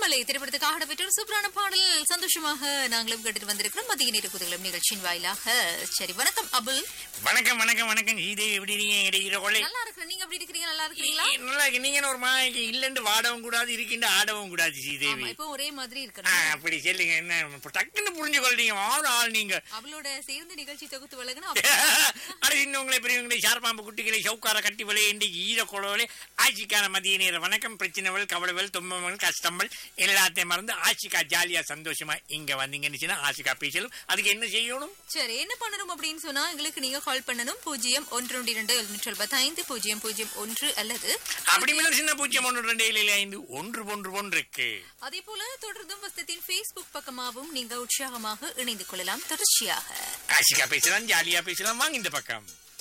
மலை திரைப்படத்துக்காக இடம்பெற்ற ஒரு சூப்பரான பாடல் சந்தோஷமாக நாங்களும் கேட்டுட்டு வந்திருக்கிறோம் மத்திய நேர குதகலம் நிகழ்ச்சியின் வாயிலாக சரி வணக்கம் அபுல் வணக்கம் வணக்கம் வணக்கம் இது எப்படி இருக்கீங்க இடையிற கொள்ளை நல்லா இருக்கிறேன் நீங்க எப்படி இருக்கிறீங்க நல்லா இருக்கிறீங்களா நல்லா இருக்கு நீங்க ஒரு மாதிரி இல்லண்டு வாடவும் கூடாது இருக்கின்ற ஆடவும் கூடாது ஆமா ஸ்ரீதேவி இப்போ ஒரே மாதிரி ஆ, இருக்கணும் அப்படி சொல்லுங்க என்ன இப்ப டக்குன்னு புரிஞ்சு கொள்றீங்க ஆறு ஆள் நீங்க அவளோட சேர்ந்து நிகழ்ச்சி தொகுத்து வழங்கினா அட இன்னவங்களை பெரியவங்களை சார்பாம்பு குட்டிகளை சவுக்கார கட்டி விலை என்று ஈர குளவலை ஆட்சிக்கான மதிய நேர வணக்கம் பிரச்சனைகள் கவலைகள் துன்பங்கள் கஷ்டங்கள் எல்லாத்தையும் மறந்து ஆட்சிக்கா ஜாலியா சந்தோஷமா இங்க வந்தீங்கன்னு ஆட்சிக்கா பேசலும் அதுக்கு என்ன செய்யணும் சரி என்ன பண்ணணும் அப்படின்னு சொன்னா எங்களுக்கு நீங்க கால் பண்ணணும் பூஜ்ஜியம் ஒன்று ஒன்று இரண்டு எழுநூற்றி எழுபத்தி ஐந்து பூஜ்ஜியம் பூஜ்ஜியம் ஒன்று அல்லது அப்படி மேல சின்ன பூஜ்ஜியம் ஒன்று ரெண்டு ஏழு ஐந்து ஒன்று ஒன்று ஒன்று இருக்கு அதே போல தொடர்ந்தும் வசத்தின் ஃபேஸ்புக் பக்கமாகவும் நீங்க உற்சாகமாக இணைந்து கொள்ளலாம் தொடர்ச்சியாக ஆட்சிக்கா பேசலாம் ஜாலியா பேசலாம் வாங்க இந்த பக்கம்